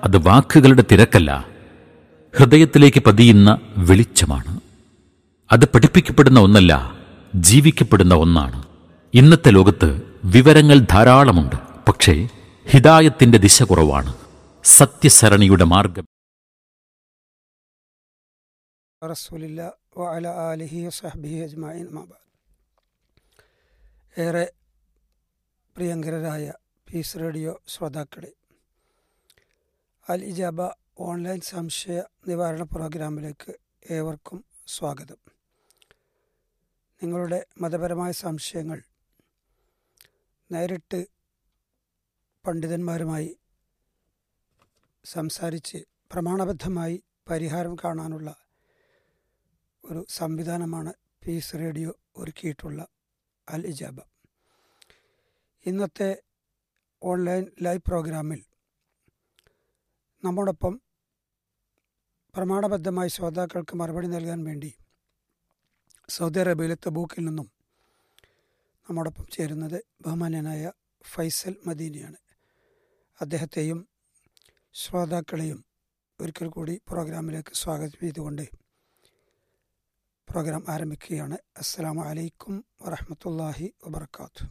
അത് വാക്കുകളുടെ തിരക്കല്ല ഹൃദയത്തിലേക്ക് പതിയുന്ന വെളിച്ചമാണ് അത് പഠിപ്പിക്കപ്പെടുന്ന ഒന്നല്ല ജീവിക്കപ്പെടുന്ന ഒന്നാണ് ഇന്നത്തെ ലോകത്ത് വിവരങ്ങൾ ധാരാളമുണ്ട് പക്ഷേ ഹിദായത്തിന്റെ ദിശ കുറവാണ് സത്യസരണിയുടെ മാർഗം റസൂലില്ല വഅല ആലിഹി വസഹ്ബിഹി അജ്മഈൻ മാബാദ് ഏറെ പ്രിയങ്കരരായ പീസ് റേഡിയോ ശ്രോതാക്കളെ അൽ ഇജാബ ഓൺലൈൻ സംശയ നിവാരണ പ്രോഗ്രാമിലേക്ക് ഏവർക്കും സ്വാഗതം നിങ്ങളുടെ മതപരമായ സംശയങ്ങൾ നേരിട്ട് പണ്ഡിതന്മാരുമായി സംസാരിച്ച് പ്രമാണബദ്ധമായി പരിഹാരം കാണാനുള്ള ഒരു സംവിധാനമാണ് പീസ് റേഡിയോ ഒരുക്കിയിട്ടുള്ള അൽ ഇജാബ ഇന്നത്തെ ഓൺലൈൻ ലൈവ് പ്രോഗ്രാമിൽ നമ്മോടൊപ്പം പ്രമാണബദ്ധമായി ശ്രോതാക്കൾക്ക് മറുപടി നൽകാൻ വേണ്ടി സൗദി അറേബ്യയിലെ തബൂക്കിൽ നിന്നും നമ്മോടൊപ്പം ചേരുന്നത് ബഹുമാന്യനായ ഫൈസൽ മദീനിയാണ് അദ്ദേഹത്തെയും ശ്രോതാക്കളെയും ഒരിക്കൽ കൂടി പ്രോഗ്രാമിലേക്ക് സ്വാഗതം ചെയ്തുകൊണ്ട് പ്രോഗ്രാം ആരംഭിക്കുകയാണ് അസ്സലാമു അലൈക്കും വറഹമത്തല്ലാഹി വബർക്കാത്തു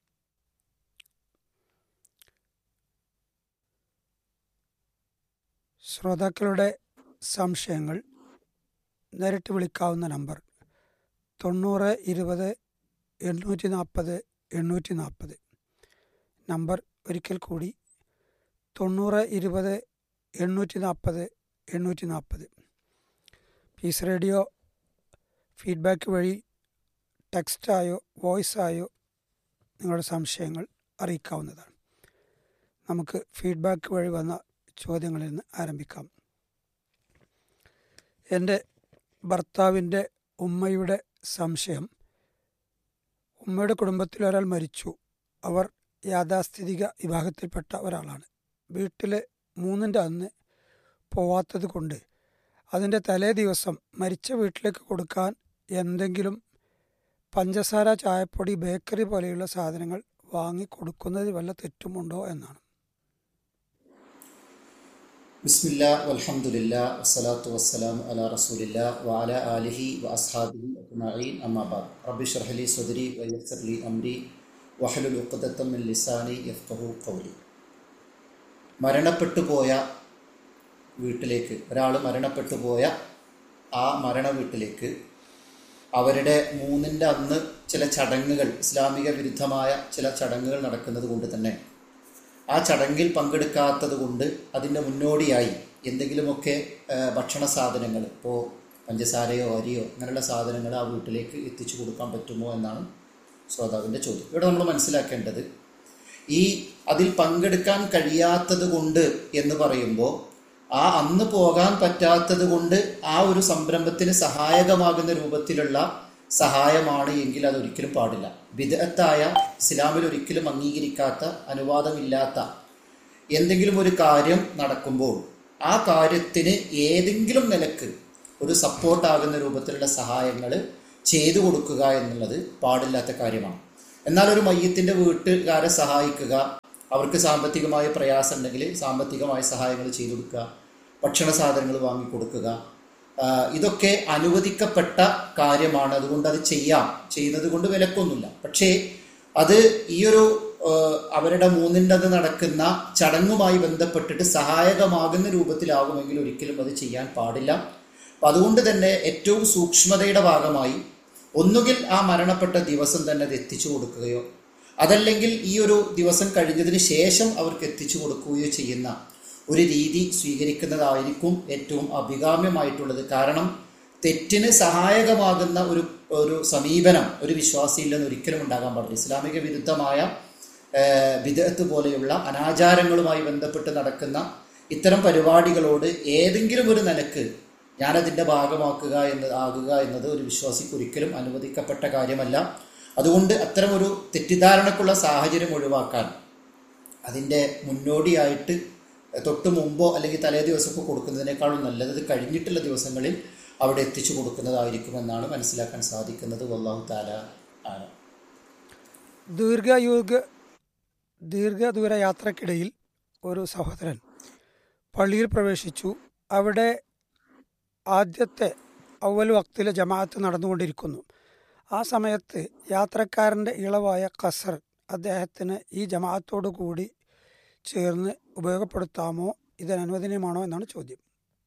ശ്രോതാക്കളുടെ സംശയങ്ങൾ നേരിട്ട് വിളിക്കാവുന്ന നമ്പർ തൊണ്ണൂറ് ഇരുപത് എണ്ണൂറ്റി നാൽപ്പത് എണ്ണൂറ്റി നാൽപ്പത് നമ്പർ ഒരിക്കൽ കൂടി തൊണ്ണൂറ് ഇരുപത് എണ്ണൂറ്റി നാൽപ്പത് എണ്ണൂറ്റി നാൽപ്പത് പീസ് റേഡിയോ ഫീഡ്ബാക്ക് വഴി ടെക്സ്റ്റായോ വോയിസായോ നിങ്ങളുടെ സംശയങ്ങൾ അറിയിക്കാവുന്നതാണ് നമുക്ക് ഫീഡ്ബാക്ക് വഴി വന്ന ചോദ്യങ്ങളിൽ നിന്ന് ആരംഭിക്കാം എൻ്റെ ഭർത്താവിൻ്റെ ഉമ്മയുടെ സംശയം ഉമ്മയുടെ കുടുംബത്തിൽ ഒരാൾ മരിച്ചു അവർ യാഥാസ്ഥിതിക വിഭാഗത്തിൽപ്പെട്ട ഒരാളാണ് വീട്ടിൽ മൂന്നിൻ്റെ അന്ന് പോവാത്തത് കൊണ്ട് അതിൻ്റെ തലേ ദിവസം മരിച്ച വീട്ടിലേക്ക് കൊടുക്കാൻ എന്തെങ്കിലും പഞ്ചസാര ചായപ്പൊടി ബേക്കറി പോലെയുള്ള സാധനങ്ങൾ വാങ്ങി കൊടുക്കുന്നതിൽ വല്ല തെറ്റുമുണ്ടോ എന്നാണ് ബിസ്മില്ല വൽഹംദുലില്ല വസ്സലാത്തു വസ്സലാം അലാ റസൂലില്ല വഅല ആലിഹി വ അസ്ഹാബിഹി അജ്മഈൻ അമ്മാബാദ് റബ്ബി ഷ്റഹ് ലി സദ്രി വയസ്സിർ ലി അംരി വഹലുൽ ഉഖ്ദത്തം മിൻ ലിസാനി യഫ്ഖഹു ഖൗലി മരണപ്പെട്ടു പോയ വീട്ടിലേക്ക് ഒരാൾ മരണപ്പെട്ടു പോയ ആ മരണ വീട്ടിലേക്ക് അവരുടെ മൂന്നിൻ്റെ അന്ന് ചില ചടങ്ങുകൾ ഇസ്ലാമിക വിരുദ്ധമായ ചില ചടങ്ങുകൾ നടക്കുന്നത് കൊണ്ട് തന്നെ ആ ചടങ്ങിൽ പങ്കെടുക്കാത്തത് കൊണ്ട് അതിൻ്റെ മുന്നോടിയായി എന്തെങ്കിലുമൊക്കെ ഭക്ഷണ സാധനങ്ങൾ ഇപ്പോൾ പഞ്ചസാരയോ അരിയോ അങ്ങനെയുള്ള സാധനങ്ങൾ ആ വീട്ടിലേക്ക് എത്തിച്ചു കൊടുക്കാൻ പറ്റുമോ എന്നാണ് ശ്രോതാവിൻ്റെ ചോദ്യം ഇവിടെ നമ്മൾ മനസ്സിലാക്കേണ്ടത് ഈ അതിൽ പങ്കെടുക്കാൻ കഴിയാത്തത് കൊണ്ട് എന്ന് പറയുമ്പോൾ ആ അന്ന് പോകാൻ പറ്റാത്തത് കൊണ്ട് ആ ഒരു സംരംഭത്തിന് സഹായകമാകുന്ന രൂപത്തിലുള്ള സഹായമാണ് എങ്കിൽ അതൊരിക്കലും പാടില്ല വിദഗ്ധത്തായ ഇസ്ലാമിൽ ഒരിക്കലും അംഗീകരിക്കാത്ത അനുവാദമില്ലാത്ത എന്തെങ്കിലും ഒരു കാര്യം നടക്കുമ്പോൾ ആ കാര്യത്തിന് ഏതെങ്കിലും നിലക്ക് ഒരു സപ്പോർട്ടാകുന്ന രൂപത്തിലുള്ള സഹായങ്ങൾ ചെയ്തു കൊടുക്കുക എന്നുള്ളത് പാടില്ലാത്ത കാര്യമാണ് എന്നാൽ ഒരു മയ്യത്തിൻ്റെ വീട്ടുകാരെ സഹായിക്കുക അവർക്ക് സാമ്പത്തികമായ പ്രയാസം ഉണ്ടെങ്കിൽ സാമ്പത്തികമായ സഹായങ്ങൾ ചെയ്തു കൊടുക്കുക ഭക്ഷണ സാധനങ്ങൾ വാങ്ങിക്കൊടുക്കുക ഇതൊക്കെ അനുവദിക്കപ്പെട്ട കാര്യമാണ് അതുകൊണ്ട് അത് ചെയ്യാം ചെയ്യുന്നത് കൊണ്ട് വിലക്കൊന്നുമില്ല പക്ഷേ അത് ഈയൊരു അവരുടെ മൂന്നിൻ്റെ അത് നടക്കുന്ന ചടങ്ങുമായി ബന്ധപ്പെട്ടിട്ട് സഹായകമാകുന്ന രൂപത്തിലാകുമെങ്കിൽ ഒരിക്കലും അത് ചെയ്യാൻ പാടില്ല അപ്പം അതുകൊണ്ട് തന്നെ ഏറ്റവും സൂക്ഷ്മതയുടെ ഭാഗമായി ഒന്നുകിൽ ആ മരണപ്പെട്ട ദിവസം തന്നെ അത് എത്തിച്ചു കൊടുക്കുകയോ അതല്ലെങ്കിൽ ഈ ഒരു ദിവസം കഴിഞ്ഞതിന് ശേഷം അവർക്ക് എത്തിച്ചു കൊടുക്കുകയോ ചെയ്യുന്ന ഒരു രീതി സ്വീകരിക്കുന്നതായിരിക്കും ഏറ്റവും അഭികാമ്യമായിട്ടുള്ളത് കാരണം തെറ്റിന് സഹായകമാകുന്ന ഒരു ഒരു സമീപനം ഒരു വിശ്വാസിയിൽ നിന്ന് ഒരിക്കലും ഉണ്ടാകാൻ പാടില്ല ഇസ്ലാമിക വിരുദ്ധമായ വിദഗ്ധ പോലെയുള്ള അനാചാരങ്ങളുമായി ബന്ധപ്പെട്ട് നടക്കുന്ന ഇത്തരം പരിപാടികളോട് ഏതെങ്കിലും ഒരു നിലക്ക് ഞാനതിൻ്റെ ഭാഗമാക്കുക എന്ന് ആകുക എന്നത് ഒരു വിശ്വാസിക്ക് ഒരിക്കലും അനുവദിക്കപ്പെട്ട കാര്യമല്ല അതുകൊണ്ട് അത്തരമൊരു തെറ്റിദ്ധാരണക്കുള്ള സാഹചര്യം ഒഴിവാക്കാൻ അതിൻ്റെ മുന്നോടിയായിട്ട് തൊട്ട് മുമ്പോ അല്ലെങ്കിൽ തലേ ദിവസമൊക്കെ കൊടുക്കുന്നതിനേക്കാളും നല്ലത് ഇത് കഴിഞ്ഞിട്ടുള്ള ദിവസങ്ങളിൽ അവിടെ എത്തിച്ചു കൊടുക്കുന്നതായിരിക്കുമെന്നാണ് മനസ്സിലാക്കാൻ സാധിക്കുന്നത് വല്ലാഹു താല ആണ് ദീർഘയുഗ ദീർഘദൂര യാത്രക്കിടയിൽ ഒരു സഹോദരൻ പള്ളിയിൽ പ്രവേശിച്ചു അവിടെ ആദ്യത്തെ അവൽ വക്തിലെ ജമാഅത്ത് നടന്നുകൊണ്ടിരിക്കുന്നു ആ സമയത്ത് യാത്രക്കാരൻ്റെ ഇളവായ ഖസർ അദ്ദേഹത്തിന് ഈ ജമാഅത്തോടു കൂടി ചേർന്ന് ഉപയോഗപ്പെടുത്താമോ ഇതിന് അനുവദനീയമാണോ എന്നാണ് ചോദ്യം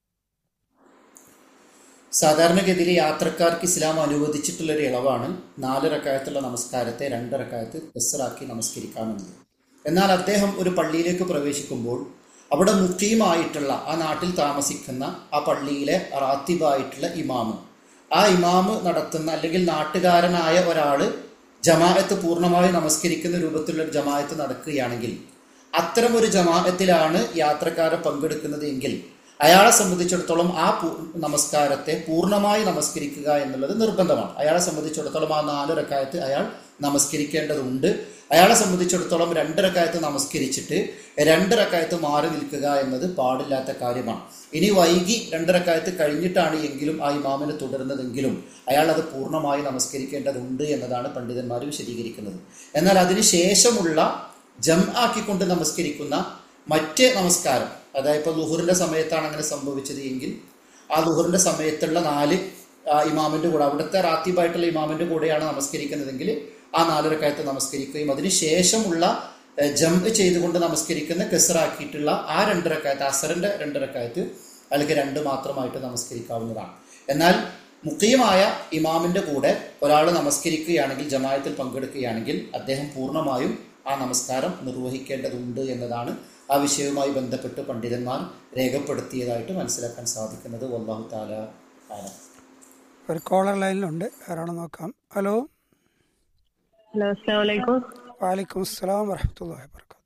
സാധാരണഗതിയിൽ യാത്രക്കാർക്ക് ഇസ്ലാം അനുവദിച്ചിട്ടുള്ള ഒരു ഇളവാണ് നാല് റക്കായത്തുള്ള നമസ്കാരത്തെ രണ്ട് റക്കായത്ത് ബസ്സറാക്കി നമസ്കരിക്കാമെന്നത് എന്നാൽ അദ്ദേഹം ഒരു പള്ളിയിലേക്ക് പ്രവേശിക്കുമ്പോൾ അവിടെ മുഖ്യമായിട്ടുള്ള ആ നാട്ടിൽ താമസിക്കുന്ന ആ പള്ളിയിലെ റാത്തിബായിട്ടുള്ള ഇമാമ് ആ ഇമാമ് നടത്തുന്ന അല്ലെങ്കിൽ നാട്ടുകാരനായ ഒരാള് ജമാഅത്ത് പൂർണ്ണമായി നമസ്കരിക്കുന്ന രൂപത്തിലുള്ള ഒരു ജമാഅത്ത് നടക്കുകയാണെങ്കിൽ അത്തരം ഒരു ജമാഅത്തിലാണ് യാത്രക്കാരെ പങ്കെടുക്കുന്നത് എങ്കിൽ അയാളെ സംബന്ധിച്ചിടത്തോളം ആ പൂ- നമസ്കാരത്തെ പൂർണ്ണമായി നമസ്കരിക്കുക എന്നുള്ളത് നിർബന്ധമാണ് അയാളെ സംബന്ധിച്ചിടത്തോളം ആ നാല് റക്കായത്ത് അയാൾ നമസ്കരിക്കേണ്ടതുണ്ട് അയാളെ സംബന്ധിച്ചിടത്തോളം രണ്ട് റക്കായത്ത് നമസ്കരിച്ചിട്ട് രണ്ട് റക്കായത്ത് മാറി നിൽക്കുക എന്നത് പാടില്ലാത്ത കാര്യമാണ് ഇനി വൈകി രണ്ട് റക്കായത്ത് കഴിഞ്ഞിട്ടാണ് എങ്കിലും ആ ഇമാമിനെ തുടരുന്നതെങ്കിലും അയാൾ അത് പൂർണ്ണമായി നമസ്കരിക്കേണ്ടതുണ്ട് എന്നതാണ് പണ്ഡിതന്മാർ വിശദീകരിക്കുന്നത് എന്നാൽ അതിന് ശേഷമുള്ള ജം ആക്കിക്കൊണ്ട് നമസ്കരിക്കുന്ന മറ്റ് നമസ്കാരം അതായത് ഇപ്പോൾ ലുഹറിന്റെ സമയത്താണ് അങ്ങനെ സംഭവിച്ചത് എങ്കിൽ ആ ലുഹറിന്റെ സമയത്തുള്ള നാല് ആ, ഇമാമിന്റെ കൂടെ അവിടുത്തെ റാത്തീബായിട്ടുള്ള ഇമാമിന്റെ കൂടെയാണ് നമസ്കരിക്കുന്നതെങ്കിൽ ആ നാലരക്കായത്ത് നമസ്കരിക്കുകയും അതിന് ശേഷമുള്ള ഏഹ്, ജം ചെയ്തുകൊണ്ട് നമസ്കരിക്കുന്ന കെസറാക്കിയിട്ടുള്ള ആ രണ്ടരക്കായത്ത് അസറിന്റെ രണ്ടരക്കായത്ത് അല്ലെങ്കിൽ രണ്ട് മാത്രമായിട്ട് നമസ്കരിക്കാവുന്നതാണ് എന്നാൽ മുഖ്യമായ ഇമാമിന്റെ കൂടെ ഒരാൾ നമസ്കരിക്കുകയാണെങ്കിൽ ജമായത്തിൽ പങ്കെടുക്കുകയാണെങ്കിൽ അദ്ദേഹം പൂർണ്ണമായും ആ നമസ്കാരം നിർവഹിക്കേണ്ടതുണ്ട് എന്നതാണ് ആ വിഷയവുമായി ബന്ധപ്പെട്ട് പണ്ഡിതന്മാർ രേഖപ്പെടുത്തിയതായിട്ട് മനസ്സിലാക്കാൻ സാധിക്കുന്നത് വല്ലാഹു താല ആലം ഒരു കോളർ ലൈനിലുണ്ട് ആരാണെന്ന് നോക്കാം ഹലോ ഹലോ അസ്സലാമലൈക്കും വാലിക്കും അസ്സലാം വറഹമത്തല്ലാഹി വർക്കാത്തു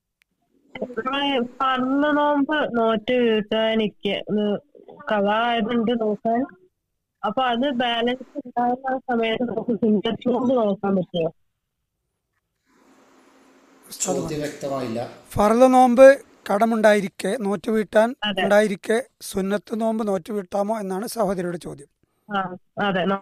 പറന്ന നോമ്പ് നോറ്റ് വീട്ടാനിക്ക് കഥായതുണ്ട് നോക്കാൻ അപ്പൊ അത് ബാലൻസ് ഉണ്ടാകുന്ന ആ സമയത്ത് നമുക്ക് സിംറ്റംസ് കൊണ്ട് നോക്കാൻ പറ്റുമോ ചോദ്യം വ്യക്തമായില്ല ഫറല് നോമ്പ് കടമുണ്ടായിരിക്കെ നോറ്റ് വീട്ടാൻ അതെ. ഉണ്ടായിരിക്കെ സുന്നത്ത് നോമ്പ് നോറ്റ് വീട്ടാമോ എന്നാണ് സഹോദരിയുടെ ചോദ്യം ആ അതെ നോ-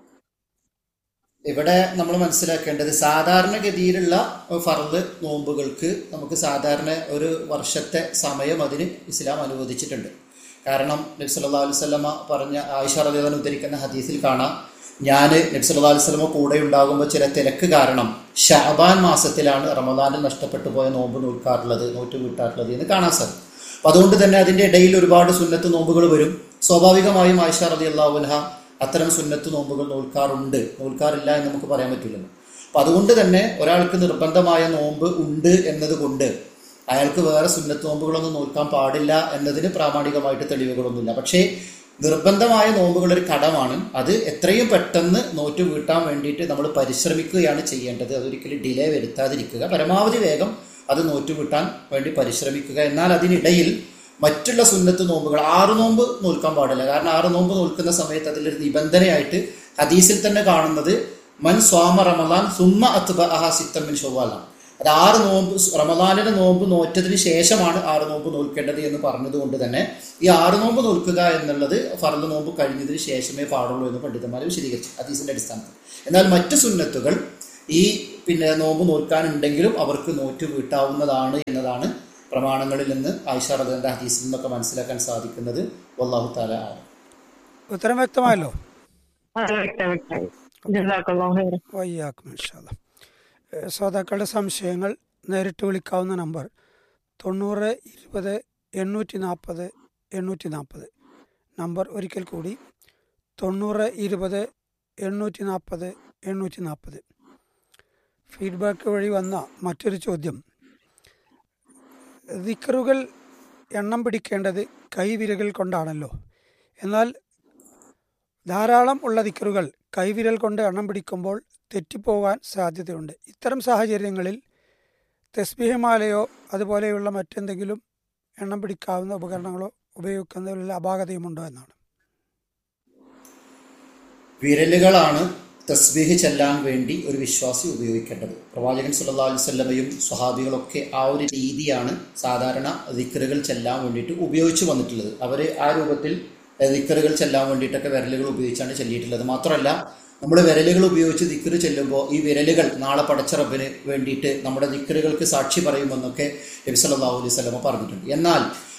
ഇവിടെ നമ്മൾ മനസ്സിലാക്കേണ്ടത് സാധാരണഗതിയിലുള്ള ഫർദ് നോമ്പുകൾക്ക് നമുക്ക് സാധാരണ ഒരു വർഷത്തെ സമയം അതിന് ഇസ്ലാം അനുവദിച്ചിട്ടുണ്ട് കാരണം നബി സല്ലല്ലാഹു അലൈഹി വസല്ലമ പറഞ്ഞ ആയിഷ റളിയല്ലാഹു ഉദ്ധരിക്കുന്ന ഹദീസിൽ കാണാം ഞാൻ നബി സല്ലല്ലാഹു അലൈഹി വസല്ലമ കൂടെ ഉണ്ടാകുമ്പോൾ ചില തിരക്ക് കാരണം ഷഅബാൻ മാസത്തിലാണ് റമദാനിൽ നഷ്ടപ്പെട്ടു പോയ നോമ്പ് നോൽക്കാറുള്ളത് നോറ്റ് വീട്ടാറുള്ളത് എന്ന് കാണാൻ സാധിക്കും അപ്പൊ അതുകൊണ്ട് തന്നെ അതിന്റെ ഇടയിൽ ഒരുപാട് സുന്നത്ത് നോമ്പുകൾ വരും സ്വാഭാവികമായും ആയിഷ റളിയല്ലാഹു അൻഹ അത്തരം സുന്നത്ത് നോമ്പുകൾ നോൽക്കാറുണ്ട് നോൽക്കാറില്ല എന്ന് നമുക്ക് പറയാൻ പറ്റില്ലല്ലോ അപ്പൊ അതുകൊണ്ട് തന്നെ ഒരാൾക്ക് നിർബന്ധമായ നോമ്പ് ഉണ്ട് എന്നതുകൊണ്ട് അയാൾക്ക് വേറെ സുന്നത്ത് നോമ്പുകളൊന്നും നോൽക്കാൻ പാടില്ല എന്നതിന് പ്രാമാണികമായിട്ട് തെളിവുകളൊന്നുമില്ല പക്ഷേ നിർബന്ധമായ നോമ്പുകൾ ഒരു കടമാണ് അത് എത്രയും പെട്ടെന്ന് നോറ്റ് വീട്ടാൻ വേണ്ടിയിട്ട് നമ്മൾ പരിശ്രമിക്കുകയാണ് ചെയ്യേണ്ടത് അതൊരിക്കലും ഡിലേ വരുത്താതിരിക്കുക പരമാവധി വേഗം അത് നോറ്റ് വീട്ടാൻ വേണ്ടി പരിശ്രമിക്കുക എന്നാൽ അതിനിടയിൽ മറ്റുള്ള സുന്നത്ത് നോമ്പുകൾ ആറ് നോമ്പ് നോൽക്കാൻ പാടില്ല കാരണം ആറ് നോമ്പ് നോൽക്കുന്ന സമയത്ത് അതിലൊരു നിബന്ധനയായിട്ട് ഹദീസിൽ തന്നെ കാണുന്നത് മൻ സ്വാമ റമലാൻ സുമ്മ അത്ബ അഹ സിത്തമ്മിൻ ഷൊവ്വാലാണ് അത് ആറ് നോമ്പ് റമദാനിന്റെ നോമ്പ് നോറ്റതിന് ശേഷമാണ് ആറ് നോമ്പ് നോൽക്കേണ്ടത് എന്ന് പറഞ്ഞതുകൊണ്ട് തന്നെ ഈ ആറ് നോമ്പ് നോൽക്കുക എന്നുള്ളത് ഫറല് നോമ്പ് കഴിഞ്ഞതിന് ശേഷമേ പാടുള്ളൂ എന്ന് പണ്ഡിതന്മാർ വിശദീകരിച്ചു ഹദീസിന്റെ അടിസ്ഥാനത്തിൽ എന്നാൽ മറ്റു സുന്നത്തുകൾ ഈ പിന്നെ നോമ്പ് നോൽക്കാനുണ്ടെങ്കിലും അവർക്ക് നോറ്റ് വീട്ടാവുന്നതാണ് എന്നതാണ് പ്രമാണങ്ങളിൽ നിന്ന് ആയിഷ റദന്റെ ഹദീസിൽ നിന്നൊക്കെ മനസ്സിലാക്കാൻ സാധിക്കുന്നത് വല്ലാഹു താല ആലം ഉത്തരം വ്യക്തമായല്ലോ അതെ വ്യക്തം വ്യക്തം ജസാക്കല്ലാഹു ഖൈറൻ. വയ്യാക്കും ഇൻഷാല്ല ശ്രോതാക്കളുടെ സംശയങ്ങൾ നേരിട്ട് വിളിക്കാവുന്ന നമ്പർ തൊണ്ണൂറ് ഇരുപത് എണ്ണൂറ്റി നാൽപ്പത് എണ്ണൂറ്റി നാൽപ്പത് നമ്പർ ഒരിക്കൽ കൂടി തൊണ്ണൂറ് ഇരുപത് എണ്ണൂറ്റി നാൽപ്പത് എണ്ണൂറ്റി നാൽപ്പത് ഫീഡ്ബാക്ക് വഴി വന്ന മറ്റൊരു ചോദ്യം ദിക്കറുകൾ എണ്ണം പിടിക്കേണ്ടത് കൈവിരകൾ കൊണ്ടാണല്ലോ എന്നാൽ ധാരാളം ഉള്ള ദിക്കറുകൾ കൈവിരൽ കൊണ്ട് എണ്ണം പിടിക്കുമ്പോൾ തെറ്റിപ്പോകാൻ സാധ്യതയുണ്ട് ഇത്തരം സാഹചര്യങ്ങളിൽ തസ്ബീഹമാലയോ അതുപോലെയുള്ള മറ്റെന്തെങ്കിലും എണ്ണം പിടിക്കാവുന്ന ഉപകരണങ്ങളോ ഉപയോഗിക്കുന്നതിലുള്ള അപാകതയുമുണ്ടോ എന്നാണ് വിരലുകളാണ് തസ്ബീഹ് ചെല്ലാൻ വേണ്ടി ഒരു വിശ്വാസി ഉപയോഗിക്കേണ്ടത് പ്രവാചകൻ സല്ലല്ലാഹു അലൈഹി വസല്ലമയും സ്വഹാബികളൊക്കെ ആ ഒരു രീതിയാണ് സാധാരണ ദിക്കറുകൾ ചെല്ലാൻ വേണ്ടിയിട്ട് ഉപയോഗിച്ചു വന്നിട്ടുള്ളത് അവർ ആ രൂപത്തിൽ ദിക്കറുകൾ ചെല്ലാൻ വേണ്ടിയിട്ടൊക്കെ വിരലുകൾ ഉപയോഗിച്ചാണ് ചെല്ലിയിട്ടുള്ളത് മാത്രമല്ല നമ്മൾ വിരലുകൾ ഉപയോഗിച്ച് ദിക്കറ് ചെല്ലുമ്പോൾ ഈ വിരലുകൾ നാളെ പടച്ച റബ്ബിന് വേണ്ടിയിട്ട് നമ്മുടെ ദിക്കറുകൾക്ക് സാക്ഷി പറയുമെന്നൊക്കെ നബി സല്ലല്ലാഹു അലൈഹി വസല്ലമ പറഞ്ഞിട്ടുണ്ട് എന്നാൽ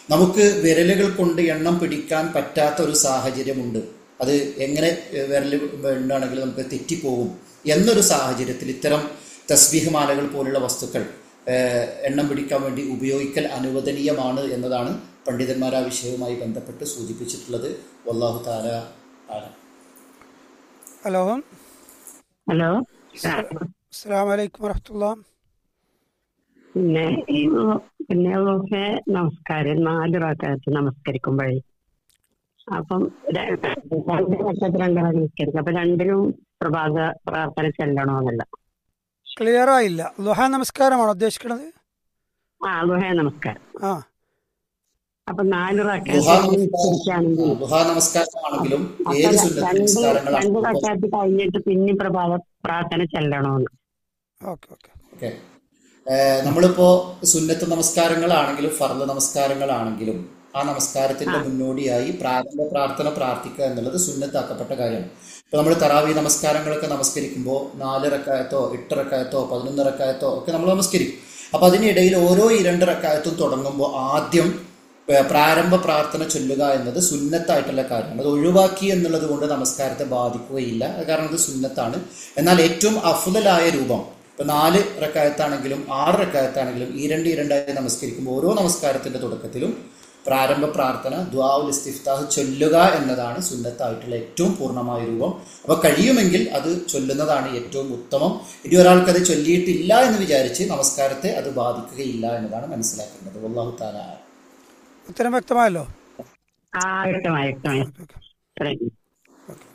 നമുക്ക് വിരലുകൾ കൊണ്ട് എണ്ണം പിടിക്കാൻ പറ്റാത്ത ഒരു സാഹചര്യമുണ്ട് അത് എങ്ങനെ ഏഹ്, വിരൽ ഉണ്ടാണെങ്കിൽ നമുക്ക് തെറ്റിപ്പോകും എന്നൊരു സാഹചര്യത്തിൽ ഇത്തരം തസ്ബീഹ് മാലകൾ പോലുള്ള വസ്തുക്കൾ ഏഹ്, എണ്ണം പിടിക്കാൻ വേണ്ടി ഉപയോഗിക്കൽ അനുവദനീയമാണ് എന്നതാണ് പണ്ഡിതന്മാർ ആ വിഷയവുമായി ബന്ധപ്പെട്ട് സൂചിപ്പിച്ചിട്ടുള്ളത് വല്ലാഹു താല ആലം ഹലോ ഹലോ അസ്സാം വലൈക്കും വറഹത്തുള്ള പിന്നെ ഈ പിന്നെ ഒക്കെ നമസ്കാരം നാല് റാക്കാത്ത് നമസ്കരിക്കുമ്പോഴേ അപ്പം ര- രണ്ട് റാക്കാത്ത് രണ്ടാൾ നമസ്കരിക്കും അപ്പൊ രണ്ടിനും പ്രഭാത പ്രാർത്ഥന ചെല്ലണമെന്നല്ല ക്ലിയർ ആയില്ല ലുഹ നമസ്കാരമാണോ ഉദ്ദേശിക്കുന്നത് ആ ദുഹ നമസ്കാരം ആ അപ്പൊ നാല് ദുഹാ റാക്കാത്ത് നമസ്കാരം നമസ്കരിക്കുകയാണെങ്കിൽ ദുഹാ നമസ്കാരമാണെങ്കിലും അപ്പൊ ഏത് ര- സുന്നത്ത് രണ്ട് രണ്ട് നിസ്കാരങ്ങളാണെങ്കിലും റാക്കാത്ത് കഴിഞ്ഞിട്ട് പിന്നെ പ്രഭാത പ്രാർത്ഥന ചെല്ലണമെന്ന് ഓക്കെ ഓക്കെ ഓക്കെ നമ്മളിപ്പോ സുന്നത്ത് നമസ്കാരങ്ങളാണെങ്കിലും ഫർദ് നമസ്കാരങ്ങളാണെങ്കിലും ആ നമസ്കാരത്തിന്റെ മുന്നോടിയായി പ്രാരംഭ പ്രാർത്ഥന പ്രാർത്ഥിക്കുക എന്നുള്ളത് സുന്നത്താക്കപ്പെട്ട കാര്യമാണ് ഇപ്പൊ നമ്മൾ തറാവി നമസ്കാരങ്ങളൊക്കെ നമസ്കരിക്കുമ്പോൾ നാല് റക്കായത്തോ എട്ട് റക്കായത്തോ പതിനൊന്ന് റക്കായത്തോ ഒക്കെ നമ്മൾ നമസ്കരിക്കും അപ്പൊ അതിനിടയിൽ ഓരോ ഈ രണ്ട് റക്കായത്തും തുടങ്ങുമ്പോൾ ആദ്യം ഏഹ്, പ്രാരംഭ പ്രാർത്ഥന ചൊല്ലുക എന്നത് സുന്നത്തായിട്ടുള്ള കാര്യമാണ് അത് ഒഴിവാക്കി എന്നുള്ളത് കൊണ്ട് നമസ്കാരത്തെ ബാധിക്കുകയില്ല അത് കാരണം അത് സുന്നത്താണ് എന്നാൽ ഏറ്റവും അഫുതലായ രൂപം ഇപ്പൊ നാല് റക്കായത്താണെങ്കിലും ആറ് റക്കായത്താണെങ്കിലും ഈ രണ്ട് ഈ രണ്ടായി നമസ്കരിക്കുമ്പോൾ ഓരോ നമസ്കാരത്തിന്റെ തുടക്കത്തിലും പ്രാരംഭ പ്രാർത്ഥന ദ്വാഉൽ ഇസ്തിഫ്താഹ് ചൊല്ലുക എന്നതാണ് സുന്നത്തായിട്ടുള്ള ഏറ്റവും പൂർണ്ണമായ രൂപം അപ്പൊ കഴിയുമെങ്കിൽ അത് ചൊല്ലുന്നതാണ് ഏറ്റവും ഉത്തമം ഇനി ഒരാൾക്ക് അത് ചൊല്ലിയിട്ടില്ല എന്ന് വിചാരിച്ച് നമസ്കാരത്തെ അത് ബാധിക്കുകയില്ല എന്നതാണ് മനസ്സിലാക്കേണ്ടത് വല്ലാഹു താല ഉത്തരം വ്യക്തമായല്ലോ ആ വ്യക്തമായി വ്യക്തമായി ഓക്കെ ഇത്രയും. ഓക്കെ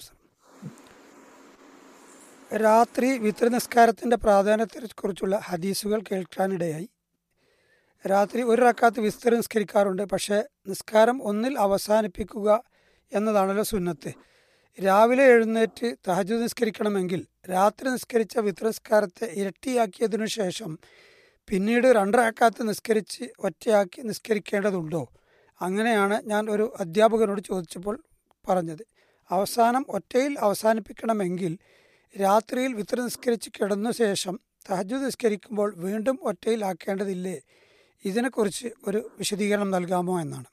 രാത്രി വിത്ര നിസ്കാരത്തിൻ്റെ പ്രാധാന്യത്തെക്കുറിച്ചുള്ള ഹദീസുകൾ കേൾക്കാനിടയായി രാത്രി ഒരു റക്കാത്ത് വിസ്തൃ നിസ്കരിക്കാറുണ്ട് പക്ഷേ നിസ്കാരം ഒന്നിൽ അവസാനിപ്പിക്കുക എന്നതാണല്ലോ സുന്നത്ത് രാവിലെ എഴുന്നേറ്റ് തഹജു നിസ്കരിക്കണമെങ്കിൽ രാത്രി നിസ്കരിച്ച വിത്ര നിസ്കാരത്തെ ഇരട്ടിയാക്കിയതിനു ശേഷം പിന്നീട് രണ്ടരക്കാത്ത് നിസ്കരിച്ച് ഒറ്റയാക്കി നിസ്കരിക്കേണ്ടതുണ്ടോ അങ്ങനെയാണ് ഞാൻ ഒരു അധ്യാപകനോട് ചോദിച്ചപ്പോൾ പറഞ്ഞത് അവസാനം ഒറ്റയിൽ അവസാനിപ്പിക്കണമെങ്കിൽ രാത്രിയിൽ വിത്ര നിസ്കരിച്ച് കിടന്ന ശേഷം തഹജു നിസ്കരിക്കുമ്പോൾ വീണ്ടും ഒറ്റയിൽ ആക്കേണ്ടതില്ലേ ഇതിനെക്കുറിച്ച് ഒരു വിശദീകരണം നൽകാമോ എന്നാണ്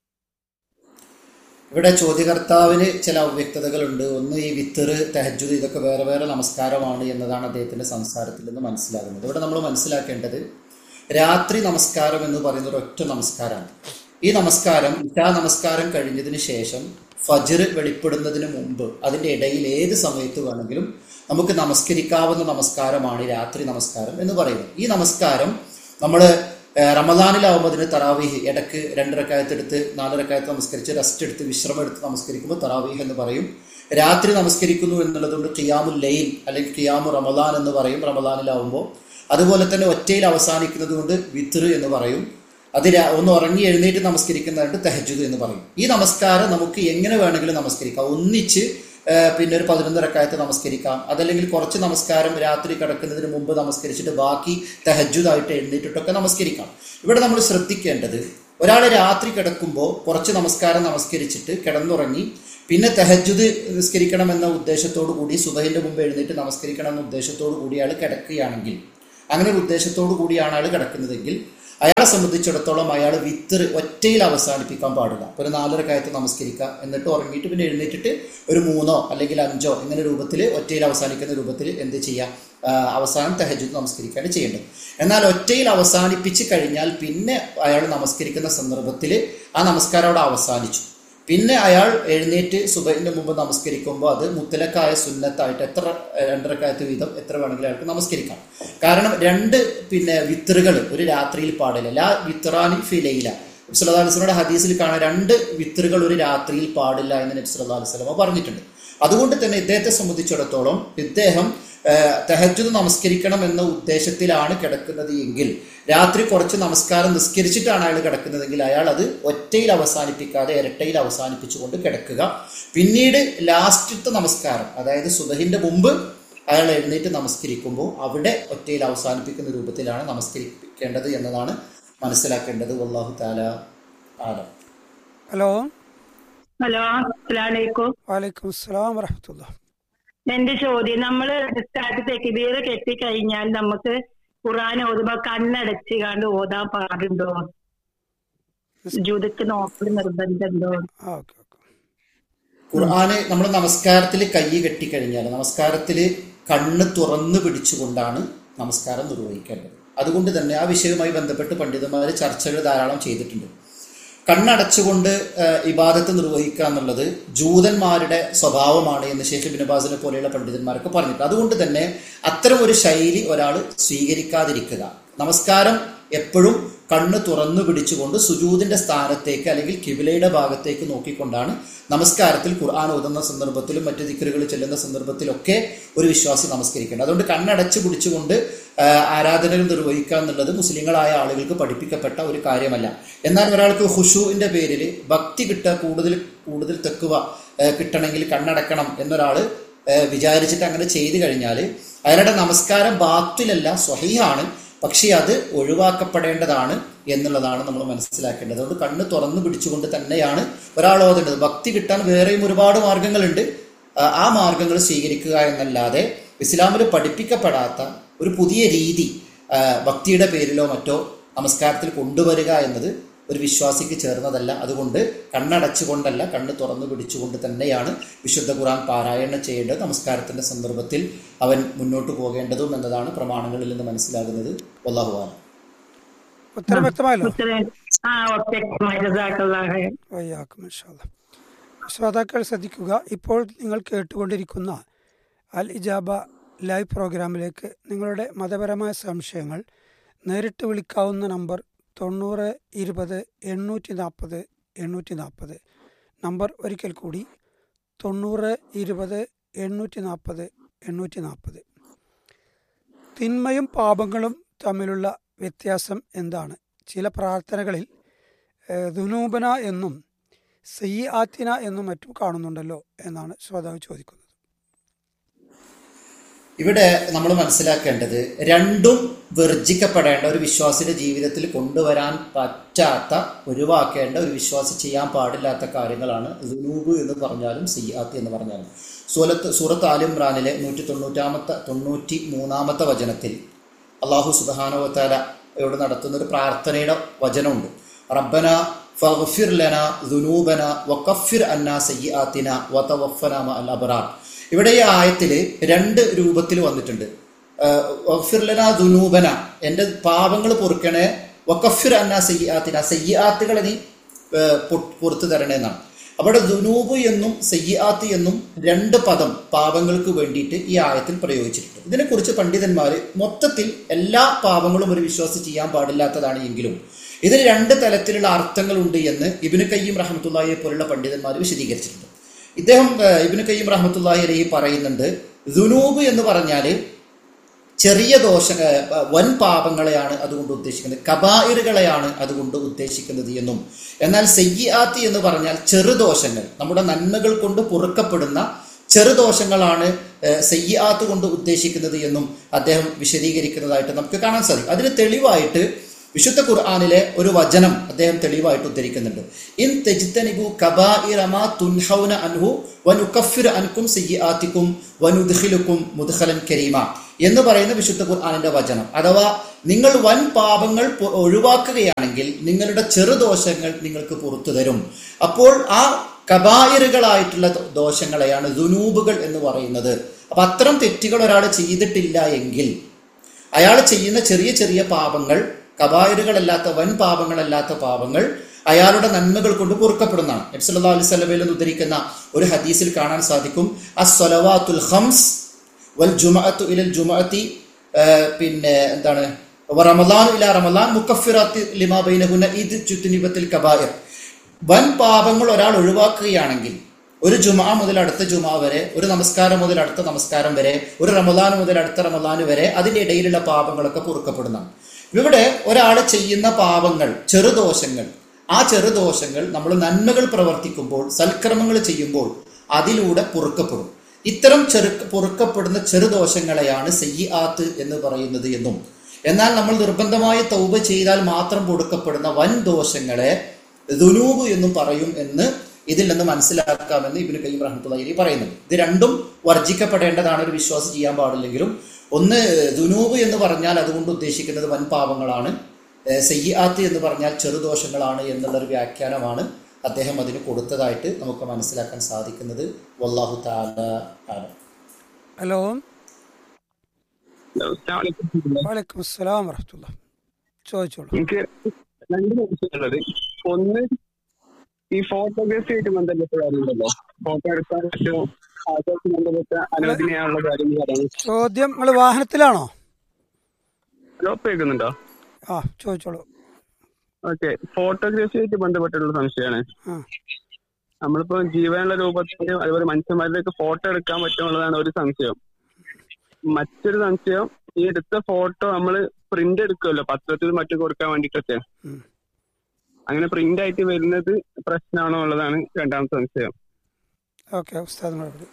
ഇവിടെ ചോദ്യകർത്താവിന് ചില അവ്യക്തതകളുണ്ട് ഒന്ന് ഈ വിത്തറ് തെഹജുദ് ഇതൊക്കെ വേറെ വേറെ നമസ്കാരമാണ് എന്നതാണ് അദ്ദേഹത്തിന്റെ സംസാരത്തിൽ നിന്ന് മനസ്സിലാകുന്നത് ഇവിടെ നമ്മൾ മനസ്സിലാക്കേണ്ടത് രാത്രി നമസ്കാരം എന്ന് പറയുന്ന ഒരു ഒറ്റ നമസ്കാരമാണ് ഈ നമസ്കാരം ഇറ്റാ നമസ്കാരം കഴിഞ്ഞതിന് ശേഷം ഫജർ വെളിപ്പെടുന്നതിന് മുമ്പ് അതിന്റെ ഇടയിൽ ഏത് സമയത്ത് വേണമെങ്കിലും നമുക്ക് നമസ്കരിക്കാവുന്ന നമസ്കാരമാണ് ഈ രാത്രി നമസ്കാരം എന്ന് പറയുന്നത് ഈ നമസ്കാരം നമ്മൾ റമദാനിലാവുമ്പോൾ അതിന് തറാവീഹ് ഇടക്ക് രണ്ടരക്കായത്തെടുത്ത് നാലരക്കായത്ത് നമസ്കരിച്ച് റെസ്റ്റ് എടുത്ത് വിശ്രമം എടുത്ത് നമസ്കരിക്കുമ്പോൾ തറാവീഹ് എന്ന് പറയും രാത്രി നമസ്കരിക്കുന്നു എന്നുള്ളതുകൊണ്ട് ഖിയാമുൽ ലൈൽ അല്ലെങ്കിൽ ഖിയാമു റമദാൻ എന്ന് പറയും റമദാനിലാവുമ്പോൾ അതുപോലെ തന്നെ ഒറ്റയിൽ അവസാനിക്കുന്നത് കൊണ്ട് വിത്ർ എന്ന് പറയും അത് രാ- ഒന്ന് ഉറങ്ങി എഴുന്നേറ്റ് നമസ്കരിക്കുന്നതായിട്ട് തെഹജുദ് എന്ന് പറയും ഈ നമസ്കാരം നമുക്ക് എങ്ങനെ വേണമെങ്കിലും നമസ്കരിക്കാം ഒന്നിച്ച് ആ, പിന്നെ ഒരു പതിനൊന്ന് റക്കായത്ത് നമസ്കരിക്കാം അതല്ലെങ്കിൽ കുറച്ച് നമസ്കാരം രാത്രി കിടക്കുന്നതിന് മുമ്പ് നമസ്കരിച്ചിട്ട് ബാക്കി തെഹജുദായിട്ട് എഴുന്നേറ്റിട്ടൊക്കെ നമസ്കരിക്കാം ഇവിടെ നമ്മൾ ശ്രദ്ധിക്കേണ്ടത് ഒരാൾ രാത്രി കിടക്കുമ്പോൾ കുറച്ച് നമസ്കാരം നമസ്കരിച്ചിട്ട് കിടന്നുറങ്ങി പിന്നെ തെഹജുദ് നിസ്കരിക്കണം എന്ന ഉദ്ദേശത്തോടു കൂടി സുബഹിന്റെ മുമ്പ് എഴുന്നേറ്റ് നമസ്കരിക്കണം എന്ന ഉദ്ദേശത്തോടു കൂടി അയാൾ കിടക്കുകയാണെങ്കിൽ അങ്ങനെ ഒരു ഉദ്ദേശത്തോടു കൂടിയാണ് അയാൾ കിടക്കുന്നതെങ്കിൽ അയാളെ സംബന്ധിച്ചിടത്തോളം അയാൾ വിത്തർ ഒറ്റയിൽ അവസാനിപ്പിക്കാൻ പാടില്ല ഇപ്പൊ ഒരു നാലര കയത്ത് നമസ്കരിക്കുക എന്നിട്ട് ഉറങ്ങിയിട്ട് പിന്നെ എഴുന്നേറ്റിട്ട് ഒരു മൂന്നോ അല്ലെങ്കിൽ അഞ്ചോ ഇങ്ങനെ രൂപത്തിൽ ഒറ്റയിൽ അവസാനിക്കുന്ന രൂപത്തിൽ എന്ത് ചെയ്യാം ആ, അവസാനം തെഹജുദ് നമസ്കരിക്കുകയാണ് ചെയ്യേണ്ടത് എന്നാൽ ഒറ്റയിൽ അവസാനിപ്പിച്ച് കഴിഞ്ഞാൽ പിന്നെ അയാൾ നമസ്കരിക്കുന്ന സന്ദർഭത്തിൽ ആ നമസ്കാരം അവിടെ അവസാനിച്ചു പിന്നെ അയാൾ എഴുന്നേറ്റ് സുബഹിന്റെ മുമ്പ് നമസ്കരിക്കുമ്പോൾ അത് മുത്തലക്കായ സുന്നത്തായിട്ട് എത്ര ഏഹ്, രണ്ടരക്കായത്ത് വീതം എത്ര വേണമെങ്കിലും അയാൾക്ക് നമസ്കരിക്കാം കാരണം രണ്ട് പിന്നെ വിത്തറുകൾ ഒരു രാത്രിയിൽ പാടില്ല ലാ വിത്തറാനി ഫിലയില നബ്സല്ലാ അലിസ്ലയുടെ ഹദീസിൽ കാണാൻ രണ്ട് വിത്തറുകൾ ഒരു രാത്രിയിൽ പാടില്ല എന്ന് നബ്സല്ലാ അലിസ്ലമ പറഞ്ഞിട്ടുണ്ട് അതുകൊണ്ട് തന്നെ ഇദ്ദേഹത്തെ സംബന്ധിച്ചിടത്തോളം ഇദ്ദേഹം ഏഹ്, തഹജ്ജുദ് നമസ്കരിക്കണം എന്ന ഉദ്ദേശത്തിലാണ് കിടക്കുന്നത് എങ്കിൽ രാത്രി കുറച്ച് നമസ്കാരം നിസ്കരിച്ചിട്ടാണ് അയാൾ കിടക്കുന്നതെങ്കിൽ അയാൾ അത് ഒറ്റയിൽ അവസാനിപ്പിക്കാതെ ഇരട്ടയിൽ അവസാനിപ്പിച്ചുകൊണ്ട് കിടക്കുക പിന്നീട് ലാസ്റ്റത്തെ നമസ്കാരം അതായത് സുബഹിന്റെ മുമ്പ് അയാൾ എഴുന്നേറ്റ് നമസ്കരിക്കുമ്പോൾ അവിടെ ഒറ്റയിൽ അവസാനിപ്പിക്കുന്ന രൂപത്തിലാണ് നമസ്കരിക്കേണ്ടത് എന്നതാണ് മനസ്സിലാക്കേണ്ടത് വല്ലാഹു താല ആലം ഹലോ ഹലോ അസ്സലാമലൈക്കും വലൈക്കും അസ്സലാം വറഹമത്തുള്ള എന്റെ ചോദ്യം നമ്മള് സ്റ്റാർട്ട് തെക്കിബീർ കെട്ടി കഴിഞ്ഞാൽ നമുക്ക് ഖുറാൻ ഓതുമ്പോ കണ്ണടച്ച് കണ്ട് ഓതാൻ പാടുണ്ടോ സുജൂദക്ക് നോക്കൽ നിർബന്ധമുണ്ടോ ആ ഓക്കെ ഓക്കെ ഖുർആന് നമ്മൾ നമസ്കാരത്തിൽ കൈ കെട്ടിക്കഴിഞ്ഞാൽ നമസ്കാരത്തിൽ കണ്ണ് തുറന്നു പിടിച്ചുകൊണ്ടാണ് നമസ്കാരം നിർവഹിക്കേണ്ടത് അതുകൊണ്ട് തന്നെ ആ വിഷയവുമായി ബന്ധപ്പെട്ട് പണ്ഡിതന്മാർ ചർച്ചകൾ ധാരാളം ചെയ്തിട്ടുണ്ട് കണ്ണടച്ചുകൊണ്ട് ഏഹ്, ഇബാദത്ത് നിർവഹിക്കുക എന്നുള്ളത് ജൂതന്മാരുടെ സ്വഭാവമാണ് എന്ന് ഷെയ്ഖ് ബിൻ ബാസിനെ പോലെയുള്ള പണ്ഡിതന്മാരൊക്കെ പറഞ്ഞിട്ടുണ്ട് അതുകൊണ്ട് തന്നെ അത്തരം ഒരു ശൈലി ഒരാൾ സ്വീകരിക്കാതിരിക്കുക നമസ്കാരം എപ്പോഴും കണ്ണ് തുറന്നു പിടിച്ചുകൊണ്ട് സുജൂദിന്റെ സ്ഥാനത്തേക്ക് അല്ലെങ്കിൽ കിബിലയുടെ ഭാഗത്തേക്ക് നോക്കിക്കൊണ്ടാണ് നമസ്കാരത്തിൽ ഖുർആൻ ഓതുന്ന സന്ദർഭത്തിലും മറ്റു ദിക്കറുകൾ ചെല്ലുന്ന സന്ദർഭത്തിലൊക്കെ ഒരു വിശ്വാസി നമസ്കരിക്കേണ്ടത് അതുകൊണ്ട് കണ്ണടച്ചു പിടിച്ചുകൊണ്ട് ആ, ആരാധനകൾ നിർവഹിക്കുക എന്നുള്ളത് മുസ്ലിങ്ങളായ ആളുകൾക്ക് പഠിപ്പിക്കപ്പെട്ട ഒരു കാര്യമല്ല എന്നാൽ ഒരാൾക്ക് ഹുഷുവിന്റെ പേരിൽ ഭക്തി കിട്ടുക കൂടുതൽ കൂടുതൽ തെക്കുവ ആ, കിട്ടണമെങ്കിൽ കണ്ണടക്കണം എന്നൊരാൾ വിചാരിച്ചിട്ട് അങ്ങനെ ചെയ്തു കഴിഞ്ഞാൽ അയാളുടെ നമസ്കാരം ബാത്തിലല്ല സ്വഹീഹാണ് പക്ഷേ അത് ഒഴിവാക്കപ്പെടേണ്ടതാണ് എന്നുള്ളതാണ് നമ്മൾ മനസ്സിലാക്കേണ്ടത് അതുകൊണ്ട് കണ്ണ് തുറന്നു പിടിച്ചുകൊണ്ട് തന്നെയാണ് ഒരാൾ ഓതേണ്ടത് ഭക്തി കിട്ടാൻ വേറെയും ഒരുപാട് മാർഗങ്ങളുണ്ട് ആ, ആ മാർഗങ്ങൾ സ്വീകരിക്കുക എന്നല്ലാതെ ഇസ്ലാമിൽ പഠിപ്പിക്കപ്പെടാത്ത ഒരു പുതിയ രീതി ആ, ഭക്തിയുടെ പേരിലോ മറ്റോ നമസ്കാരത്തിൽ കൊണ്ടുവരിക എന്നത് ഒരു വിശ്വാസിക്ക് ചേർന്നതല്ല അതുകൊണ്ട് കണ്ണടച്ചുകൊണ്ടല്ല കണ്ണ് തുറന്നു പിടിച്ചുകൊണ്ട് തന്നെയാണ് വിശുദ്ധ ഖുർആൻ പാരായണം ചെയ്യേണ്ടത് നമസ്കാരത്തിന്റെ സന്ദർഭത്തിൽ അവൻ മുന്നോട്ട് പോകേണ്ടതും എന്നതാണ് പ്രമാണങ്ങളിൽ നിന്ന് മനസ്സിലാകുന്നത് വല്ലാഹുവാൻ ഉത്തരം വ്യക്തമായല്ലോ ഉത്തരം ആ ഓക്കെ ജസാക്കല്ലാഹ് വയ്യാക്കും ഇൻഷാല്ല ശ്രോതാക്കൾ ശ്രദ്ധിക്കുക ഇപ്പോൾ നിങ്ങൾ കേട്ടുകൊണ്ടിരിക്കുന്ന അൽ ഇജാബ ലൈവ് പ്രോഗ്രാമിലേക്ക് നിങ്ങളുടെ മതപരമായ സംശയങ്ങൾ നേരിട്ട് വിളിക്കാവുന്ന നമ്പർ തൊണ്ണൂറ് ഇരുപത് എണ്ണൂറ്റി നാൽപ്പത് എണ്ണൂറ്റി നാൽപ്പത് നമ്പർ ഒരിക്കൽ കൂടി തൊണ്ണൂറ് ഇരുപത് എണ്ണൂറ്റി നാൽപ്പത് എണ്ണൂറ്റി നാൽപ്പത് തിന്മയും പാപങ്ങളും തമ്മിലുള്ള വ്യത്യാസം എന്താണ് ചില പ്രാർത്ഥനകളിൽ ഏഹ്, ദുനൂബന എന്നും സയ്യി ആത്തിന എന്നും മറ്റും കാണുന്നുണ്ടല്ലോ എന്നാണ് ശ്രോതാവ് ചോദിക്കുന്നത് ഇവിടെ നമ്മൾ മനസ്സിലാക്കേണ്ടത് രണ്ടും വർജിക്കപ്പെടേണ്ട ഒരു വിശ്വാസിയുടെ ജീവിതത്തിൽ കൊണ്ടുവരാൻ പറ്റാത്ത ഒഴിവാക്കേണ്ട ഒരു വിശ്വാസി ചെയ്യാൻ പാടില്ലാത്ത കാര്യങ്ങളാണ് ദുനൂബ് എന്ന് പറഞ്ഞാലും സിയാത്ത് എന്ന് പറഞ്ഞാലും സൂലത്ത് സൂറത്ത് ആലിമ്രാനിലെ നൂറ്റി തൊണ്ണൂറ്റാമത്തെ തൊണ്ണൂറ്റി മൂന്നാമത്തെ വചനത്തിൽ അള്ളാഹു സുബാനോത്താലയോട് നടത്തുന്ന ഒരു പ്രാർത്ഥനയുടെ വചനമുണ്ട് റബ്ബന ഫഗ്ഫിർ ലന ദുനൂബന വക്കഫിർ അന്ന സയ്യാത്തിന വതവഫന അൽ അബ്റാർ ഇവിടെ ഈ ആയത്തില് രണ്ട് രൂപത്തിൽ വന്നിട്ടുണ്ട് വഖഫിർ ലന ദുനൂബന എൻ്റെ പാപങ്ങൾ പൊറുക്കണേ വക്കഫിർ അന്ന സയ്യാത്തിന സയ്യാത്തുകളെ നീ ഏഹ്, പൊ- പുറത്തു തരണേ എന്നാണ് അവിടെ ദുനൂബ് എന്നും സയ്യാത്ത് എന്നും രണ്ട് പദം പാപങ്ങൾക്ക് വേണ്ടിയിട്ട് ഈ ആയത്തിൽ പ്രയോഗിച്ചിട്ടുണ്ട് ഇതിനെക്കുറിച്ച് പണ്ഡിതന്മാർ മൊത്തത്തിൽ എല്ലാ പാപങ്ങളും ഒരു വിശ്വാസി ചെയ്യാൻ പാടില്ലാത്തതാണ് എങ്കിലും ഇതിന് രണ്ട് തലത്തിലുള്ള അർത്ഥങ്ങളുണ്ട് എന്ന് ഇബിന് കയ്യം റഹമത്തുള്ളാഹിയെ പോലുള്ള പണ്ഡിതന്മാർ വിശദീകരിച്ചിട്ടുണ്ട് ഇദ്ദേഹം ഏഹ്, ഇബ്നു കയ്യം റഹ്മത്തുള്ളാഹി അലൈഹി പറയുന്നുണ്ട് ദുനൂബ് എന്ന് പറഞ്ഞാൽ ചെറിയ ദോഷ ഏഹ്, വൻ പാപങ്ങളെയാണ് അതുകൊണ്ട് ഉദ്ദേശിക്കുന്നത് കബായിറുകളെയാണ് അതുകൊണ്ട് ഉദ്ദേശിക്കുന്നത് എന്നും എന്നാൽ സയ്യാത്തി എന്ന് പറഞ്ഞാൽ ചെറുദോഷങ്ങൾ നമ്മുടെ നന്മകൾ കൊണ്ട് പൊറുക്കപ്പെടുന്ന ചെറുദോഷങ്ങളാണ് ഏഹ്, സയ്യാത്ത് കൊണ്ട് ഉദ്ദേശിക്കുന്നത് എന്നും അദ്ദേഹം വിശദീകരിക്കുന്നതായിട്ട് നമുക്ക് കാണാൻ സാധിക്കും അതിന് തെളിവായിട്ട് വിശുദ്ധ ഖുർആാനിലെ ഒരു വചനം അദ്ദേഹം തെളിവായിട്ട് ഉദ്ധരിക്കുന്നുണ്ട് ഇൻ തെജിത്തനിബു കബാഇറമാ തുൻഹൗന അൻഹു വനുക്കഫിർ അൻകും സയ്യാത്തിക്കും വനുദ്ഖിലുക്കും മുദ്ഖലൻ കരീമ എന്ന് പറയുന്ന വിശുദ്ധ ഖുർആാനിന്റെ വചനം അഥവാ നിങ്ങൾ വൻ പാപങ്ങൾ പൊ- ഒഴിവാക്കുകയാണെങ്കിൽ നിങ്ങളുടെ ചെറുദോഷങ്ങൾ നിങ്ങൾക്ക് പുറത്തു തരും അപ്പോൾ ആ കബായിറുകളായിട്ടുള്ള ദോ- ദോഷങ്ങളെയാണ് ദുനൂബുകൾ എന്ന് പറയുന്നത് അപ്പൊ അത്തരം തെറ്റുകൾ ഒരാൾ ചെയ്തിട്ടില്ല എങ്കിൽ അയാൾ ചെയ്യുന്ന ചെറിയ ചെറിയ പാപങ്ങൾ കബായറുകളല്ലാത്ത വൻ പാപങ്ങളല്ലാത്ത പാപങ്ങൾ അയാളുടെ നന്മകൾ കൊണ്ട് പൊറുക്കപ്പെടുന്നതാണ് നബ്സല്ലാ അലൈഹി സ്വലമയിൽ നിന്ന് ഉദ്ധരിക്കുന്ന ഒരു ഹദീസിൽ കാണാൻ സാധിക്കും അസ്വലവാത്തുൽ ഹംസ് വൽ ജുമഅത്തു ഇലൽ ജുമഅത്തി ഏഹ് പിന്നെ എന്താണ് റമദാൻ ഇല റമദാൻ മുക്കഫിറാത്തി ലിമാ ബൈനഹുന്ന ഇത് ചുറ്റുനിബത്തിൽ കബായർ വൻ പാപങ്ങൾ ഒരാൾ ഒഴിവാക്കുകയാണെങ്കിൽ ഒരു ജുമാ മുതൽ അടുത്ത ജുമാ വരെ ഒരു നമസ്കാരം മുതൽ അടുത്ത നമസ്കാരം വരെ ഒരു റമദാൻ മുതൽ അടുത്ത റമദാൻ വരെ അതിന്റെ ഇടയിലുള്ള പാപങ്ങളൊക്കെ പൊറുക്കപ്പെടുന്നതാണ് ഇവിടെ ഒരാൾ ചെയ്യുന്ന പാപങ്ങൾ ചെറുദോഷങ്ങൾ ആ ചെറുദോഷങ്ങൾ നമ്മൾ നന്മകൾ പ്രവർത്തിക്കുമ്പോൾ സൽക്രമങ്ങൾ ചെയ്യുമ്പോൾ അതിലൂടെ പൊറുക്കപ്പെടും ഇത്തരം ചെറു പൊറുക്കപ്പെടുന്ന ചെറുദോഷങ്ങളെയാണ് സയ്യാത്ത് എന്ന് പറയുന്നത് എന്നും എന്നാൽ നമ്മൾ നിർബന്ധമായി തൗബ ചെയ്താൽ മാത്രം പൊറുക്കപ്പെടുന്ന വൻ ദോഷങ്ങളെ ദുനൂബ് എന്നും പറയും എന്ന് ഇതിൽ നിന്ന് മനസ്സിലാക്കാമെന്ന് ഇബിന് കയ്യം റഹ്മത്തുള്ളി പറയുന്നുണ്ട് ഇത് രണ്ടും വർജിക്കപ്പെടേണ്ടതാണ് ഒരു വിശ്വാസം ചെയ്യാൻ പാടില്ലെങ്കിലും ഒന്ന് ദുനൂബ് എന്ന് പറഞ്ഞാൽ അതുകൊണ്ട് ഉദ്ദേശിക്കുന്നത് വൻ പാപങ്ങളാണ് ഏഹ് സയ്യാത്ത് എന്ന് പറഞ്ഞാൽ ചെറുദോഷങ്ങളാണ് എന്നുള്ളൊരു വ്യാഖ്യാനമാണ് അദ്ദേഹം അതിന് കൊടുത്തതായിട്ട് നമുക്ക് മനസ്സിലാക്കാൻ സാധിക്കുന്നത് വല്ലാഹു താല ആണ് ഹലോ അസ്സലാമലൈക്കും. വലൈക്കും അസ്സലാം വറഹത്തുള്ള ചോദിച്ചോളൂ എനിക്ക് രണ്ട് സംശയമുള്ളത് ഒന്ന് ഈ ഫോട്ടോഗ്രാഫി ആയിട്ട് ബന്ധപ്പെട്ട കാര്യമുണ്ടല്ലോ ഫോട്ടോ എടുക്കാൻ പറ്റുമോ അതുമായിട്ട് ബന്ധപ്പെട്ട അനുവദനീയമുള്ള കാര്യങ്ങൾ പറയാം ചോദ്യം നിങ്ങൾ വാഹനത്തിലാണോ ഹലോ കേൾക്കുന്നുണ്ടോ ആ ചോദിച്ചോളൂ ഓക്കെ ഫോട്ടോഗ്രാഫി ആയിട്ട് ബന്ധപ്പെട്ടുള്ള സംശയമാണ് ആ നമ്മളിപ്പോ ജീവനുള്ള രൂപത്തിന്റെയും അതുപോലെ മനുഷ്യന്മാരിലേക്ക് ഫോട്ടോ എടുക്കാൻ പറ്റുമെന്നുള്ളതാണ് ഒരു സംശയം മറ്റൊരു സംശയം ഈ എടുത്ത ഫോട്ടോ നമ്മൾ പ്രിന്റ് എടുക്കുമല്ലോ പത്രത്തിൽ മറ്റും കൊടുക്കാൻ വേണ്ടിയിട്ടൊക്കെ ഉം. അങ്ങനെ പ്രിന്റ് ആയിട്ട് വരുന്നത് പ്രശ്നമാണോ എന്നുള്ളതാണ് രണ്ടാമത്തെ സംശയം ഓക്കെ ഉസ്താദ് മറുപടി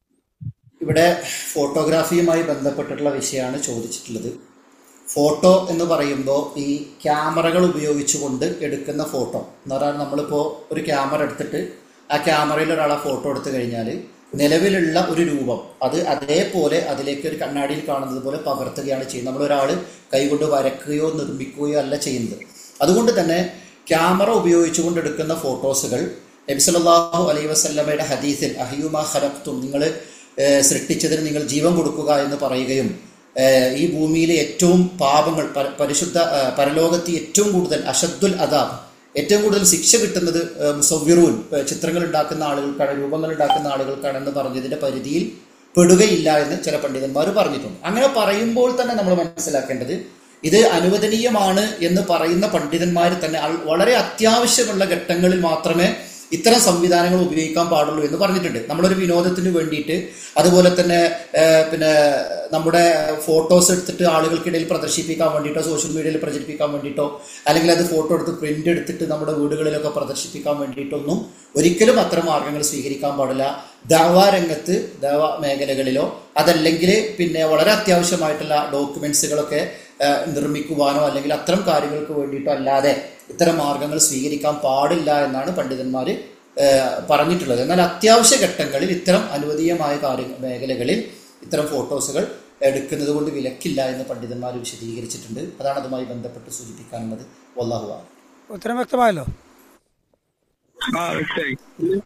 ഇവിടെ ഫോട്ടോഗ്രാഫിയുമായി ബന്ധപ്പെട്ടിട്ടുള്ള വിഷയമാണ് ചോദിച്ചിട്ടുള്ളത് ഫോട്ടോ എന്ന് പറയുമ്പോൾ ഈ ക്യാമറകൾ ഉപയോഗിച്ചുകൊണ്ട് എടുക്കുന്ന ഫോട്ടോ എന്ന് പറഞ്ഞാൽ നമ്മളിപ്പോൾ ഒരു ക്യാമറ എടുത്തിട്ട് ആ ക്യാമറയിൽ ഒരാളെ ഫോട്ടോ എടുത്തു കഴിഞ്ഞാൽ നിലവിലുള്ള ഒരു രൂപം അത് അതേപോലെ അതിലേക്ക് ഒരു കണ്ണാടിയിൽ കാണുന്നത് പോലെ പകർത്തുകയാണ് ചെയ്യുന്നത് നമ്മളൊരാൾ കൈകൊണ്ട് വരക്കുകയോ നിർമ്മിക്കുകയോ അല്ല ചെയ്യുന്നത് അതുകൊണ്ട് തന്നെ ക്യാമറ ഉപയോഗിച്ചുകൊണ്ട് എടുക്കുന്ന ഫോട്ടോസുകൾ നബിസല്ലാഹു അലൈ വസല്ലമയുടെ ഹദീസിൽ അഹിയുമാ ഖലഖ്തും നിങ്ങൾ സൃഷ്ടിച്ചതിന് നിങ്ങൾ ജീവൻ കൊടുക്കുക എന്ന് പറയുകയും ഏഹ് ഈ ഭൂമിയിലെ ഏറ്റവും പാപങ്ങൾ പ- പരിശുദ്ധ ഏഹ് പരലോകത്ത് ഏറ്റവും കൂടുതൽ അഷദ്ദുൽ അദാബ് ഏറ്റവും കൂടുതൽ ശിക്ഷ കിട്ടുന്നത് ഏഹ് മുസവ്വിറൂൻ ഏഹ് ചിത്രങ്ങൾ ഉണ്ടാക്കുന്ന ആളുകൾക്കാണ് രൂപങ്ങൾ ഉണ്ടാക്കുന്ന ആളുകൾക്കാണ് എന്ന് പറഞ്ഞതിന്റെ പരിധിയിൽ പെടുകയില്ല എന്ന് ചില പണ്ഡിതന്മാർ പറഞ്ഞിട്ടുണ്ട് അങ്ങനെ പറയുമ്പോൾ തന്നെ നമ്മൾ മനസ്സിലാക്കേണ്ടത് ഇത് അനുവദനീയമാണ് എന്ന് പറയുന്ന പണ്ഡിതന്മാർ തന്നെ അൾ- വളരെ അത്യാവശ്യമുള്ള ഘട്ടങ്ങളിൽ മാത്രമേ ഇത്തരം സംവിധാനങ്ങൾ ഉപയോഗിക്കാൻ പാടുള്ളൂ എന്ന് പറഞ്ഞിട്ടുണ്ട് നമ്മളൊരു വിനോദത്തിന് വേണ്ടിയിട്ട് അതുപോലെ തന്നെ ഏഹ്, പിന്നെ നമ്മുടെ ഫോട്ടോസ് എടുത്തിട്ട് ആളുകൾക്കിടയിൽ പ്രദർശിപ്പിക്കാൻ വേണ്ടിയിട്ടോ സോഷ്യൽ മീഡിയയിൽ പ്രചരിപ്പിക്കാൻ വേണ്ടിയിട്ടോ അല്ലെങ്കിൽ അത് ഫോട്ടോ എടുത്ത് പ്രിന്റ് എടുത്തിട്ട് നമ്മുടെ വീടുകളിലൊക്കെ പ്രദർശിപ്പിക്കാൻ വേണ്ടിയിട്ടൊന്നും ഒരിക്കലും അത്തരം മാർഗങ്ങൾ സ്വീകരിക്കാൻ പാടില്ല ദാവാ രംഗത്ത് ദാവ മേഖലകളിലോ അതല്ലെങ്കിൽ പിന്നെ വളരെ അത്യാവശ്യമായിട്ടുള്ള ഡോക്യുമെന്റ്സുകളൊക്കെ ഏഹ്, നിർമ്മിക്കുവാനോ അല്ലെങ്കിൽ അത്തരം കാര്യങ്ങൾക്ക് വേണ്ടിയിട്ടോ അല്ലാതെ ഇത്തരം മാർഗങ്ങൾ സ്വീകരിക്കാൻ പാടില്ല എന്നാണ് പണ്ഡിതന്മാർ പറഞ്ഞിട്ടുള്ളത് എന്നാൽ അത്യാവശ്യ ഘട്ടങ്ങളിൽ ഇത്തരം അനുവദീയമായ കാര്യ മേഖലകളിൽ ഇത്തരം ഫോട്ടോസുകൾ എടുക്കുന്നത് കൊണ്ട് വിലക്കില്ല എന്ന് പണ്ഡിതന്മാർ വിശദീകരിച്ചിട്ടുണ്ട് അതാണ് അതുമായി ബന്ധപ്പെട്ട് സൂചിപ്പിക്കാനുള്ളത് വല്ലാഹു ആലം. ഉത്തരം വ്യക്തമായല്ലോ ആ ശരി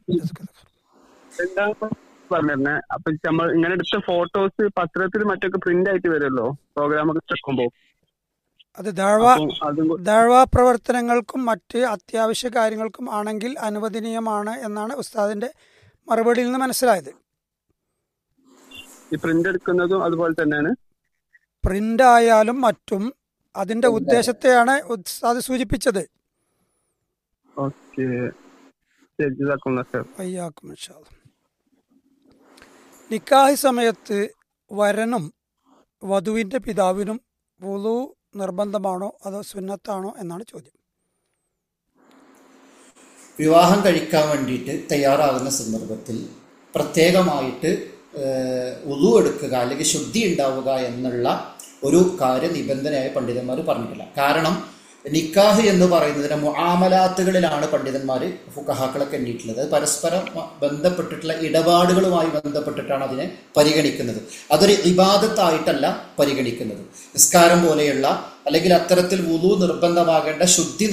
രണ്ടാമത്തെ പറഞ്ഞിരുന്നെ അപ്പൊ നമ്മൾ ഇങ്ങനെ എടുത്ത ഫോട്ടോസ് പത്രത്തിൽ മറ്റൊക്കെ പ്രിന്റ് ആയിട്ട് വരുമല്ലോ പ്രോഗ്രാമൊക്കെ വെക്കുമ്പോ അത് ദഴവ അപ്പം അതും കൂ- ദഴവ പ്രവർത്തനങ്ങൾക്കും മറ്റ് അത്യാവശ്യ കാര്യങ്ങൾക്കും ആണെങ്കിൽ അനുവദനീയമാണ് എന്നാണ് ഉസ്താദിന്റെ മറുപടിയിൽ നിന്ന് മനസ്സിലായത് ഈ പ്രിന്റ് എടുക്കുന്നതും അതുപോലെ തന്നെയാണ് പ്രിന്റ് ആയാലും മറ്റും അതിന്റെ ഉദ്ദേശത്തെയാണ് ഉസ്താദ് സൂചിപ്പിച്ചത് ഓക്കെ ശരി ജസാക്കുമുല്ലാ ഖൈർ. വയ്യാക്കും ഇൻഷാ അല്ലാ. നിക്കാഹ് സമയത്ത് വരനും വധുവിന്റെ പിതാവിനും വുളു നിർബന്ധമാണോ അതോ സുന്നത്താണോ എന്നാണ് ചോദ്യം വിവാഹം കഴിക്കാൻ വേണ്ടിയിട്ട് തയ്യാറാകുന്ന സന്ദർഭത്തിൽ പ്രത്യേകമായിട്ട് ഉളു എടുക്കുക അല്ലെങ്കിൽ ശുദ്ധി ഉണ്ടാവുക എന്നുള്ള ഒരു കാര്യ നിബന്ധനയായി പണ്ഡിതന്മാർ പറഞ്ഞിട്ടില്ല കാരണം നിക്കാഹ് എന്ന് പറയുന്നതിന് മുആമലാത്തുകളിലാണ് പണ്ഡിതന്മാർ ഫുക്കഹാക്കളൊക്കെ എണ്ണിയിട്ടുള്ളത് അത് പരസ്പരം ബന്ധപ്പെട്ടിട്ടുള്ള ഇടപാടുകളുമായി ബന്ധപ്പെട്ടിട്ടാണ് അതിനെ പരിഗണിക്കുന്നത് അതൊരു ഇബാദത്തായിട്ടല്ല പരിഗണിക്കുന്നത് നിസ്കാരം പോലെയുള്ള അല്ലെങ്കിൽ അത്തരത്തിൽ വുളു നിർബന്ധമാകേണ്ട ശുദ്ധി